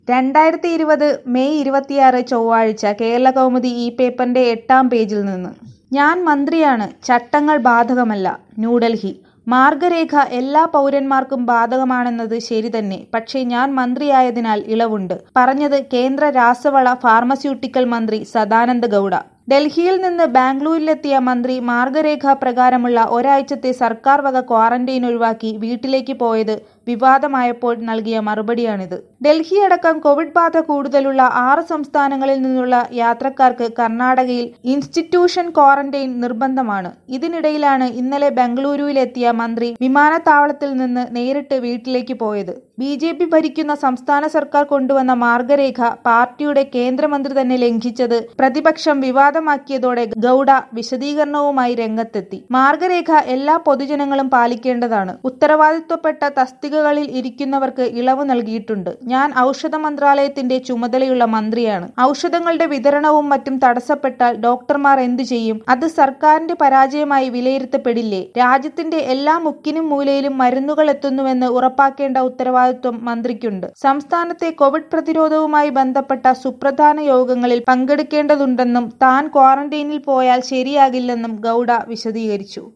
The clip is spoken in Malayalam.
രണ്ടായിരത്തി ഇരുപത് മെയ് ഇരുപത്തിയാറ് ചൊവ്വാഴ്ച കേരളകൗമുദി ഈ പേപ്പറിന്റെ എട്ടാം പേജിൽ നിന്ന് ഞാൻ മന്ത്രിയാണ് ചട്ടങ്ങൾ ബാധകമല്ല ന്യൂഡൽഹി മാർഗരേഖ എല്ലാ പൗരന്മാർക്കും ബാധകമാണെന്നത് ശരി തന്നെ പക്ഷേ ഞാൻ മന്ത്രിയായതിനാൽ ഇളവുണ്ട് പറഞ്ഞത് കേന്ദ്ര രാസവള ഫാർമസ്യൂട്ടിക്കൽ മന്ത്രി സദാനന്ദ ഗൌഡ ഡൽഹിയിൽ നിന്ന് ബാംഗ്ലൂരിലെത്തിയ മന്ത്രി മാർഗരേഖ പ്രകാരമുള്ള ഒരാഴ്ചത്തെ സർക്കാർ വക ക്വാറന്റൈൻ ഒഴിവാക്കി വീട്ടിലേക്ക് പോയത് വിവാദമായപ്പോൾ നൽകിയ മറുപടിയാണിത് ഡൽഹി അടക്കം കോവിഡ് ബാധ കൂടുതലുള്ള ആറ് സംസ്ഥാനങ്ങളിൽ നിന്നുള്ള യാത്രക്കാർക്ക് കർണാടകയിൽ ഇൻസ്റ്റിറ്റ്യൂഷൻ ക്വാറന്റൈൻ നിർബന്ധമാണ് ഇതിനിടയിലാണ് ഇന്നലെ ബംഗളൂരുവിലെത്തിയ മന്ത്രി വിമാനത്താവളത്തിൽ നിന്ന് നേരിട്ട് വീട്ടിലേക്ക് പോയത് ബി ജെ പി ഭരിക്കുന്ന സംസ്ഥാന സർക്കാർ കൊണ്ടുവന്ന മാർഗരേഖ പാർട്ടിയുടെ കേന്ദ്രമന്ത്രി തന്നെ ലംഘിച്ചത് പ്രതിപക്ഷം വിവാദമാക്കിയതോടെ ഗൌഡ വിശദീകരണവുമായി രംഗത്തെത്തി മാർഗരേഖ എല്ലാ പൊതുജനങ്ങളും പാലിക്കേണ്ടതാണ് ഉത്തരവാദിത്വപ്പെട്ട തസ്തികകളിൽ ഇരിക്കുന്നവർക്ക് ഇളവ് നൽകിയിട്ടുണ്ട് ഞാൻ ഔഷധ മന്ത്രാലയത്തിന്റെ ചുമതലയുള്ള മന്ത്രിയാണ് ഔഷധങ്ങളുടെ വിതരണവും മറ്റും തടസ്സപ്പെട്ടാൽ ഡോക്ടർമാർ എന്തു ചെയ്യും അത് സർക്കാരിന്റെ പരാജയമായി വിലയിരുത്തപ്പെടില്ലേ രാജ്യത്തിന്റെ എല്ലാ മുക്കിനും മൂലയിലും മരുന്നുകൾ എത്തുന്നുവെന്ന് ഉറപ്പാക്കേണ്ട ഉത്തരവാദിത്വം മന്ത്രിക്കുണ്ട് സംസ്ഥാനത്തെ കോവിഡ് പ്രതിരോധവുമായി ബന്ധപ്പെട്ട സുപ്രധാന യോഗങ്ങളിൽ പങ്കെടുക്കേണ്ടതുണ്ടെന്നും താൻ ക്വാറന്റൈനിൽ പോയാൽ ശരിയാകില്ലെന്നും ഗൌഡ വിശദീകരിച്ചു